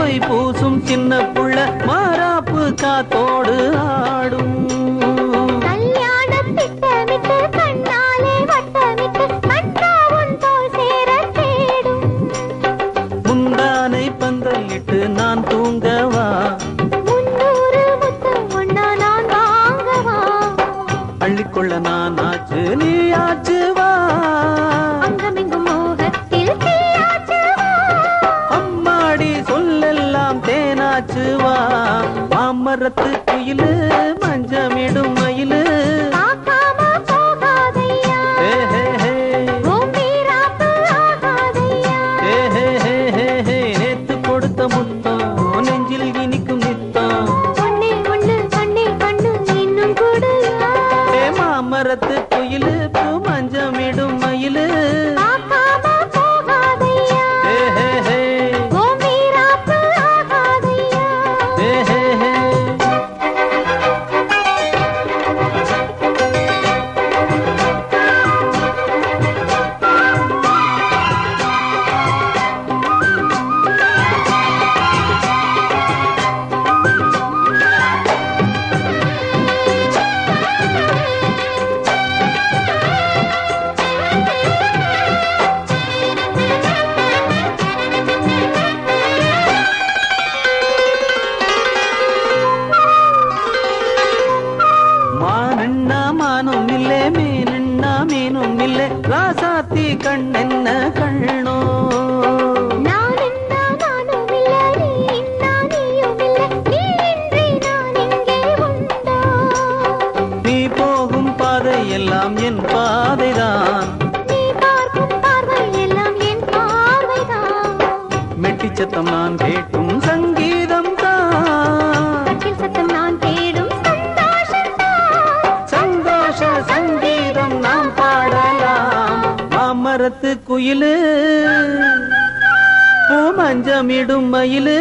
My பூசும் சின்ன புள்ள மாறாப்பு காத்தோடு ஆடும் கல்யாண திட்டமிட்டு கண்ணாலே வட்டமிட்டு கண்டா உன் தோள் சேர தேடும் முந்தானை பந்தலிட்டு நான் தூங்கவா முன்னூறு முத்தம் ஒன்னா நான் வாங்கவா அள்ளிக்கொள்ள நான் ஆச்சு நீ ஆச்சு வா அங்கமெங்கும் மோகத்தில் தீயாச்சு வா. அம்மாடி சொல்லெல்லாம் தேனாச்சு வா மாமரத்து குயிலு மஞ்சமிடும் மயிலு பார்க்காம போகாதையா ஹே ஹே ஹே உன் வீராப்பு ஆகாதையா ஹே ஹே ஹே ஹே ஹே நேத்து கொடுத்த முத்தம் நெஞ்சில் இனிக்கும் நித்தம் ஒண்ணே ஒண்ணு கண்ணே கண்ணு இன்னும் கொடுயா ஹே மாமரத்து குயிலு பூ மஞ்சமிடும் மயிலு பார்க்காம போகாதையா ஹே ஹே ஹே உன் வீராப்பு ஆகாதையா ஹே ஹே ஹே மானண்ண மானும் இல்லே மீனண்ண மீனும் இல்லே ராசாத்தி கண்ணென்ன கண்ணோ நான் என்ன நானும் இல்ல நீ என்ன நீயும் இல்ல நீ இன்றி நான் இங்கே உண்டோ நீ போகும் பாதை எல்லாம் என் பாதைதான் நீ பார்க்கும் பார்வை எல்லாம் என் பார்வைதான் மெட்டிச்சத்தம் நான் கேட்கும் சங்கீதம் தான் கட்டில் சத்தம் நான் தேடும் சந்தோஷம்தான் சந்தோஷ சங்கீதம் நாம் பாடலாம் மாமரத்து குயிலு பூமஞ்சமிடும் மயிலு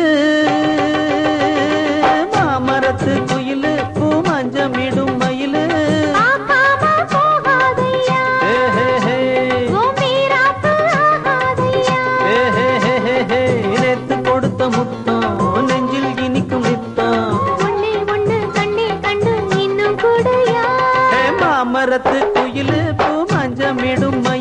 மாமரத்து குயிலு பூமஞ்சமிடும் மயிலு பார்க்காம போகாதையா ஹே ஹே ஹே உன் வீராப்பு ஆகாதையா ஹே ஹே ஹே ஹே ஹே நேத்து கொடுத்த முத்தம் நெஞ்சில் இனிக்கும் நித்தம் ஒண்ணே ஒண்ணு கண்ணே கண்ணு இன்னும் கொடுயா ஹே மாமரத்து குயிலு பூ மஞ்சமிடும் மயிலு